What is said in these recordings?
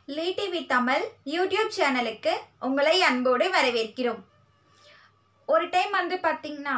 TV Tamil YouTube சேனலுக்கு உங்களை அன்போடு வரவேற்கிறோம் ஒரு டைம் வந்து பார்த்தீங்கன்னா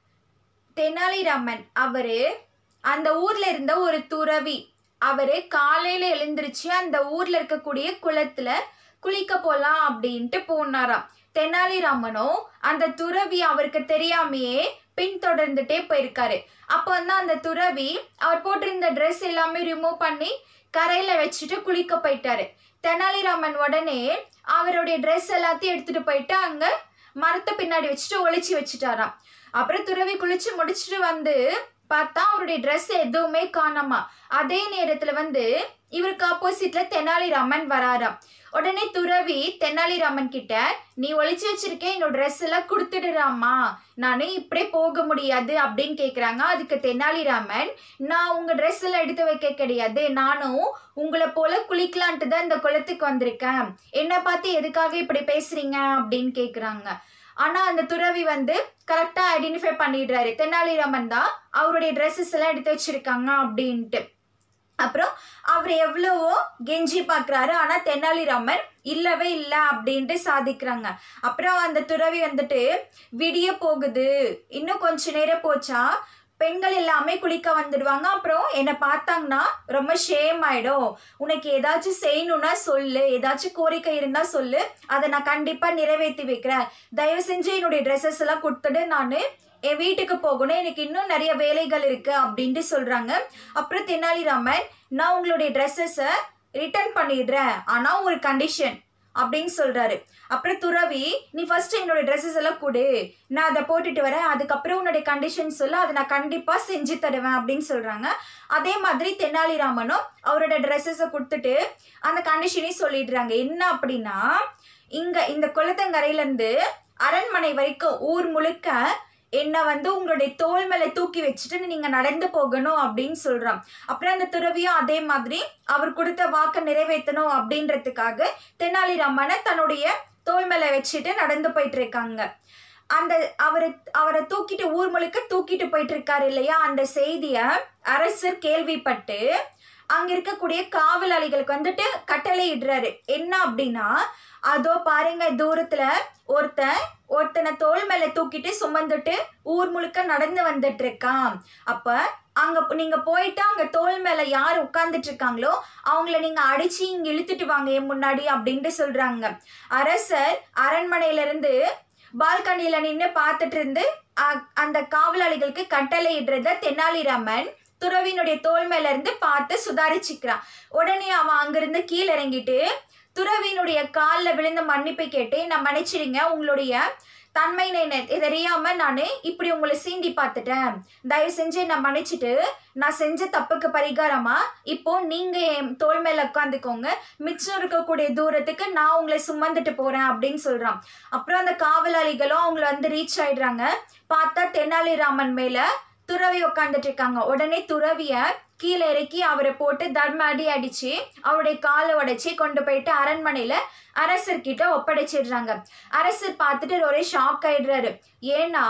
தெனாலிராமன் அவர் அந்த ஊரில் இருந்த ஒரு துறவி அவர் காலையில் எழுந்திருச்சு அந்த ஊரில் இருக்கக்கூடிய குளத்துல குளிக்க போகலாம் அப்படின்ட்டு போனாராம் தெனாலிராமனோ அந்த துறவி அவருக்கு தெரியாமையே பின்தொடர்ந்துட்டே போயிருக்காரு அப்போ வந்து அந்த துறவி அவர் போட்டிருந்த ட்ரெஸ் எல்லாமே ரிமூவ் பண்ணி கரையில் வச்சுட்டு குளிக்க போயிட்டாரு தெனாலிராமன் உடனே அவருடைய ட்ரெஸ் எல்லாத்தையும் எடுத்துட்டு போயிட்டு அங்கே மரத்தை பின்னாடி வச்சுட்டு ஒளிச்சு வச்சுட்டாராம் அப்புறம் துறவி குளிச்சு முடிச்சுட்டு வந்து பார்த்தா அவருடைய ட்ரெஸ் எதுவுமே காணாமா அதே நேரத்துல வந்து இவருக்கு ஆப்போசிட்ல தெனாலிராமன் வராராம் உடனே துறவி தெனாலிராமன் கிட்ட நீ ஒளிச்சு வச்சிருக்க என்னோட ட்ரெஸ் எல்லாம் கொடுத்துடுறாமா நானே இப்படியே போக முடியாது அப்படின்னு கேக்குறாங்க அதுக்கு தெனாலிராமன் நான் உங்க ட்ரெஸ் எல்லாம் எடுத்து வைக்க கிடையாது நானும் உங்களை போல குளிக்கலான்ட்டு தான் இந்த குளத்துக்கு வந்திருக்கேன் என்ன பார்த்து எதுக்காக இப்படி பேசுறீங்க அப்படின்னு கேக்குறாங்க ஆனா அந்த துறவி வந்து கரெக்டா ஐடென்டிஃபை பண்ணிடுறாரு தெனாலிராமன் தான் அவருடைய ட்ரெஸ்ஸஸ் எல்லாம் எடுத்து வச்சிருக்காங்க அப்படின்ட்டு அப்புறம் அவர் எவ்வளவோ கெஞ்சி பார்க்குறாரு ஆனால் தெனாலிராமன் இல்லவே இல்லை அப்படின்ட்டு சாதிக்கிறாங்க அப்புறம் அந்த துறவி வந்துட்டு விடிய போகுது இன்னும் கொஞ்ச நேரம் போச்சா பெண்கள் எல்லாமே குளிக்க வந்துடுவாங்க அப்புறம் என்னை பார்த்தாங்கன்னா ரொம்ப ஷேம் ஆயிடும் உனக்கு ஏதாச்சும் செய்யணும்னா சொல்லு ஏதாச்சும் கோரிக்கை இருந்தால் சொல்லு அதை நான் கண்டிப்பாக நிறைவேற்றி வைக்கிறேன் தயவு செஞ்சு என்னுடைய ட்ரெஸ்ஸஸ் எல்லாம் கொடுத்துட்டு நான் என் வீட்டுக்கு போகணும் எனக்கு இன்னும் நிறைய வேலைகள் இருக்கு அப்படின்ட்டு சொல்றாங்க அப்புறம் தெனாலிராமன் நான் உங்களுடைய ட்ரெஸ்ஸஸை ரிட்டர்ன் பண்ணிடுறேன் ஆனால் ஒரு கண்டிஷன் அப்படின்னு சொல்றாரு அப்புறம் துறவி நீ ஃபர்ஸ்ட் என்னோட ட்ரெஸ்ஸஸ் எல்லாம் கொடு நான் அதை போட்டுட்டு வரேன் அதுக்கப்புறம் உன்னுடைய கண்டிஷன் சொல்ல அதை நான் கண்டிப்பாக செஞ்சு தருவேன் அப்படின்னு சொல்றாங்க அதே மாதிரி தெனாலிராமனும் அவரோட ட்ரெஸ்ஸஸை கொடுத்துட்டு அந்த கண்டிஷனையும் சொல்லிடுறாங்க என்ன அப்படின்னா இங்க இந்த குளத்தங்கரையிலேருந்து அரண்மனை வரைக்கும் ஊர் முழுக்க என்னை வந்து உங்களுடைய தோல் மேலே தூக்கி வச்சுட்டு நீங்கள் நடந்து போகணும் அப்படின்னு சொல்கிறான் அப்புறம் அந்த துறவியும் அதே மாதிரி அவர் கொடுத்த வாக்கை நிறைவேற்றணும் அப்படின்றதுக்காக தெனாலிராமனை தன்னுடைய தோல் மேலே வச்சுட்டு நடந்து போயிட்டு இருக்காங்க அந்த அவரை அவரை தூக்கிட்டு ஊர் முழுக்க தூக்கிட்டு போயிட்டு இருக்காரு இல்லையா அந்த செய்தியை அரசர் கேள்விப்பட்டு அங்க இருக்கக்கூடிய காவலாளிகளுக்கு வந்துட்டு கட்டளை இடுறாரு என்ன அப்படின்னா அதோ பாருங்க தூரத்துல ஒருத்தன் ஒருத்தனை தோல் மேல தூக்கிட்டு சுமந்துட்டு ஊர் முழுக்க நடந்து வந்துட்டு இருக்கான் அப்ப அங்க நீங்க போயிட்டு அங்க தோல் மேல யார் உட்கார்ந்துட்டு இருக்காங்களோ அவங்கள நீங்க அடிச்சு இங்க இழுத்துட்டு வாங்க என் முன்னாடி அப்படின்ட்டு சொல்றாங்க அரசர் அரண்மனையில இருந்து பால்கனியில நின்று பார்த்துட்டு இருந்து அ- அந்த காவலாளிகளுக்கு கட்டளை இடுறத தெனாலிராமன் துறவினுடைய தோல் மேல இருந்து பார்த்து சுதாரிச்சுக்கிறான் உடனே அவன் அங்கிருந்து கீழே இறங்கிட்டு துறவினுடைய காலில் விழுந்து மன்னிப்பு கேட்டு நான் மன்னிச்சிடுங்க உங்களுடைய தன்மை தெரியாம நான் இப்படி உங்களை சீண்டி பார்த்துட்டேன் தயவு செஞ்சு நான் மன்னிச்சிட்டு நான் செஞ்ச தப்புக்கு பரிகாரமா இப்போ நீங்க என் தோல் மேல உட்காந்துக்கோங்க மிச்சம் இருக்கக்கூடிய தூரத்துக்கு நான் உங்களை சுமந்துட்டு போறேன் அப்படின்னு சொல்றான் அப்புறம் அந்த காவலாளிகளும் அவங்கள வந்து ரீச் ஆயிடுறாங்க பார்த்தா தெனாலிராமன் மேல துறவி உட்காந்துட்டு இருக்காங்க உடனே துறவிய கீழே இறக்கி அவரை போட்டு தர்ம அடி அடிச்சு அவருடைய காலை உடைச்சி கொண்டு போயிட்டு அரண்மனையில அரசர்கிட்ட ஒப்படைச்சிடுறாங்க அரசர் பார்த்துட்டு ஒரே ஷாக் ஆயிடுறாரு ஏன்னா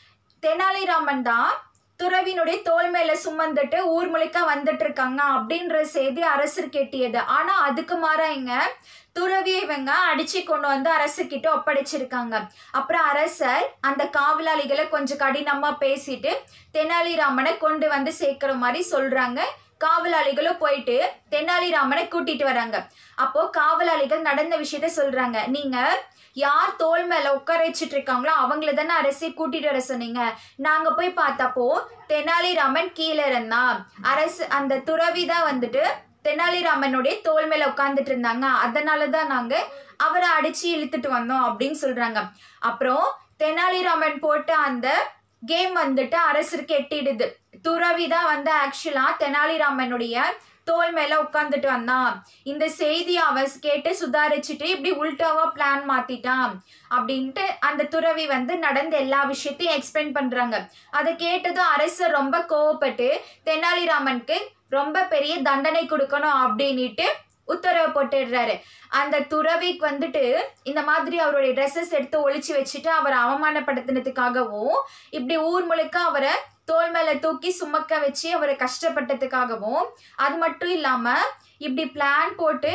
தெனாலிராமன் தான் துறவினுடைய தோல் மேல சுமந்துட்டு ஊர் முழுக்க வந்துட்டு இருக்காங்க அப்படின்ற செய்தி அரசர் கேட்டியது ஆனா அதுக்கு மாறா இங்க துறவியை இவங்க அடிச்சு கொண்டு வந்து அரசுக்கிட்ட ஒப்படைச்சிருக்காங்க அப்புறம் அரசர் அந்த காவலாளிகளை கொஞ்சம் கடினமா பேசிட்டு தெனாலிராமனை கொண்டு வந்து சேர்க்கிற மாதிரி சொல்றாங்க காவலாளிகளும் போயிட்டு தெனாலிராமனை கூட்டிட்டு வராங்க அப்போ காவலாளிகள் நடந்த விஷயத்த சொல்றாங்க நீங்க யார் தோல் மேல உட்கார வச்சுட்டு இருக்காங்களோ அவங்கள தானே அரசே கூட்டிட்டு வர சொன்னீங்க நாங்க போய் பார்த்தப்போ தெனாலிராமன் கீழே இருந்தான் அரசு அந்த துறவி தான் வந்துட்டு தெனாலிராமனுடைய தோல் மேல உட்கார்ந்துட்டு இருந்தாங்க அதனால தான் நாங்க அவரை அடிச்சு இழுத்துட்டு வந்தோம் அப்படின்னு சொல்றாங்க அப்புறம் தெனாலிராமன் போட்ட அந்த கேம் வந்துட்டு அரசருக்கு எட்டிடுது துறவி தான் வந்து ஆக்சுவலா தெனாலிராமனுடைய தோல் மேல உட்காந்துட்டு வந்தான் இந்த செய்தி அவ கேட்டு சுதாரிச்சுட்டு இப்படி உல்டாவா பிளான் மாத்திட்டான் அப்படின்ட்டு அந்த துறவி வந்து நடந்த எல்லா விஷயத்தையும் எக்ஸ்பிளைன் பண்றாங்க அதை கேட்டதும் அரசர் ரொம்ப கோவப்பட்டு தெனாலிராமனுக்கு ரொம்ப பெரிய தண்டனை கொடுக்கணும் அப்படின்னுட்டு உத்தரவு போட்டுடுறாரு அந்த துறவிக்கு வந்துட்டு இந்த மாதிரி அவருடைய ட்ரெஸ்ஸஸ் எடுத்து ஒளிச்சு வச்சுட்டு அவரை அவமானப்படுத்தினதுக்காகவும் இப்படி ஊர் முழுக்க அவரை தோல் மேல தூக்கி சுமக்க வச்சு அவரை கஷ்டப்பட்டதுக்காகவும் அது மட்டும் இல்லாம இப்படி பிளான் போட்டு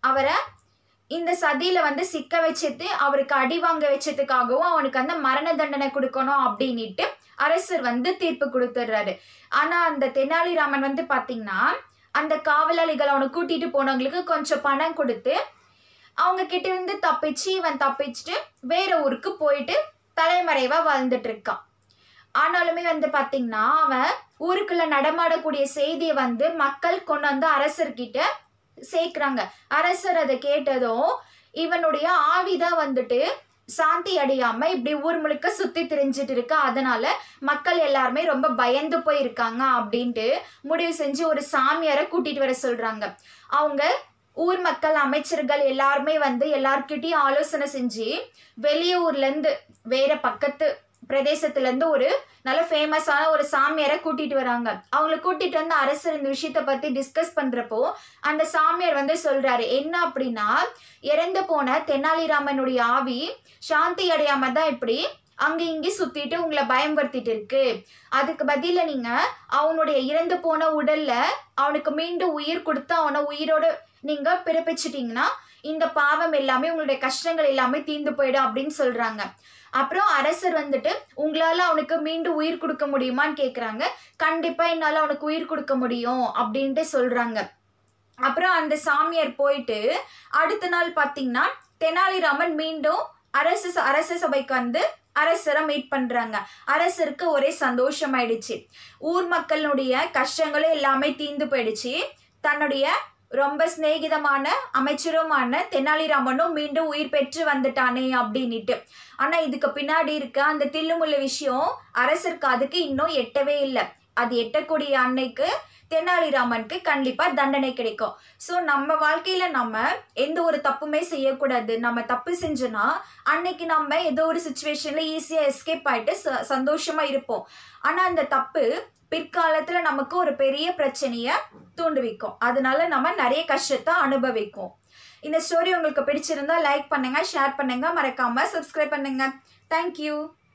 அவரை இந்த சதியில வந்து சிக்க வச்சது அவருக்கு அடி வாங்க வச்சதுக்காகவும் அவனுக்கு அந்த மரண தண்டனை கொடுக்கணும் அப்படின்னுட்டு அரசர் வந்து தீர்ப்பு கொடுத்துட்றாரு ஆனா அந்த தெனாலிராமன் வந்து பாத்தீங்கன்னா அந்த காவலாளிகள் அவனை கூட்டிட்டு போனவங்களுக்கு கொஞ்சம் பணம் கொடுத்து அவங்க கிட்ட இருந்து தப்பிச்சு இவன் தப்பிச்சுட்டு வேற ஊருக்கு போயிட்டு தலைமறைவா வாழ்ந்துட்டு இருக்கான் ஆனாலுமே வந்து பாத்தீங்கன்னா அவன் ஊருக்குள்ள நடமாடக்கூடிய செய்தியை வந்து மக்கள் கொண்டு வந்து அரசர்கிட்ட சேர்க்குறாங்க அரசர் அதை கேட்டதும் இவனுடைய ஆவிதான் வந்துட்டு சாந்தி அடையாம இப்படி ஊர் முழுக்க சுத்தி திரிஞ்சிட்டு இருக்கு அதனால மக்கள் எல்லாருமே ரொம்ப பயந்து போயிருக்காங்க அப்படின்ட்டு முடிவு செஞ்சு ஒரு சாமியாரை கூட்டிட்டு வர சொல்றாங்க அவங்க ஊர் மக்கள் அமைச்சர்கள் எல்லாருமே வந்து எல்லார்கிட்டயும் ஆலோசனை செஞ்சு வெளியூர்ல இருந்து வேற பக்கத்து பிரதேசத்துல இருந்து ஒரு நல்ல ஃபேமஸான ஒரு சாமியாரை கூட்டிட்டு வராங்க அவங்கள கூட்டிட்டு வந்து அரசர் இந்த விஷயத்த பத்தி டிஸ்கஸ் பண்றப்போ அந்த சாமியார் வந்து சொல்றாரு என்ன அப்படின்னா இறந்து போன தெனாலிராமனுடைய ஆவி சாந்தி அடையாம தான் இப்படி அங்க இங்கே சுத்திட்டு உங்களை பயன்படுத்திட்டு இருக்கு அதுக்கு பதில நீங்க அவனுடைய இறந்து போன உடல்ல அவனுக்கு மீண்டும் உயிர் கொடுத்து அவனை உயிரோட நீங்க பிறப்பிச்சிட்டீங்கன்னா இந்த பாவம் எல்லாமே உங்களுடைய கஷ்டங்கள் எல்லாமே தீர்ந்து போயிடும் அப்படின்னு சொல்றாங்க அப்புறம் அரசர் வந்துட்டு உங்களால அவனுக்கு மீண்டும் உயிர் கொடுக்க முடியுமான்னு கேக்குறாங்க கண்டிப்பா என்னால அவனுக்கு உயிர் கொடுக்க முடியும் அப்படின்ட்டு சொல்றாங்க அப்புறம் அந்த சாமியார் போயிட்டு அடுத்த நாள் பார்த்தீங்கன்னா தெனாலிராமன் மீண்டும் அரசு அரச சபைக்கு வந்து அரசரை மீட் பண்றாங்க அரசருக்கு ஒரே சந்தோஷமாயிடுச்சு ஊர் மக்களுடைய கஷ்டங்களும் எல்லாமே தீர்ந்து போயிடுச்சு தன்னுடைய ரொம்ப சிநேகிதமான அமைச்சருமான தெனாலிராமனும் மீண்டும் உயிர் பெற்று வந்துட்டானே அப்படின்னுட்டு ஆனா இதுக்கு பின்னாடி இருக்க அந்த தில்லுமுள்ள விஷயம் அரசருக்கு அதுக்கு இன்னும் எட்டவே இல்லை அது எட்டக்கூடிய அன்னைக்கு தெனாலிராமனுக்கு கண்டிப்பா தண்டனை கிடைக்கும் ஸோ நம்ம வாழ்க்கையில நம்ம எந்த ஒரு தப்புமே செய்யக்கூடாது நம்ம தப்பு செஞ்சோன்னா அன்னைக்கு நம்ம ஏதோ ஒரு சுச்சுவேஷன்ல ஈஸியா எஸ்கேப் ஆயிட்டு ச- சந்தோஷமா இருப்போம் ஆனா அந்த தப்பு பிற்காலத்துல நமக்கு ஒரு பெரிய பிரச்சனைய தூண்டுவிக்கும் அதனால நம்ம நிறைய கஷ்டத்தை அனுபவிக்கும் இந்த ஸ்டோரி உங்களுக்கு பிடிச்சிருந்தா லைக் பண்ணுங்க ஷேர் பண்ணுங்க மறக்காம சப்ஸ்கிரைப் பண்ணுங்க தேங்க்யூ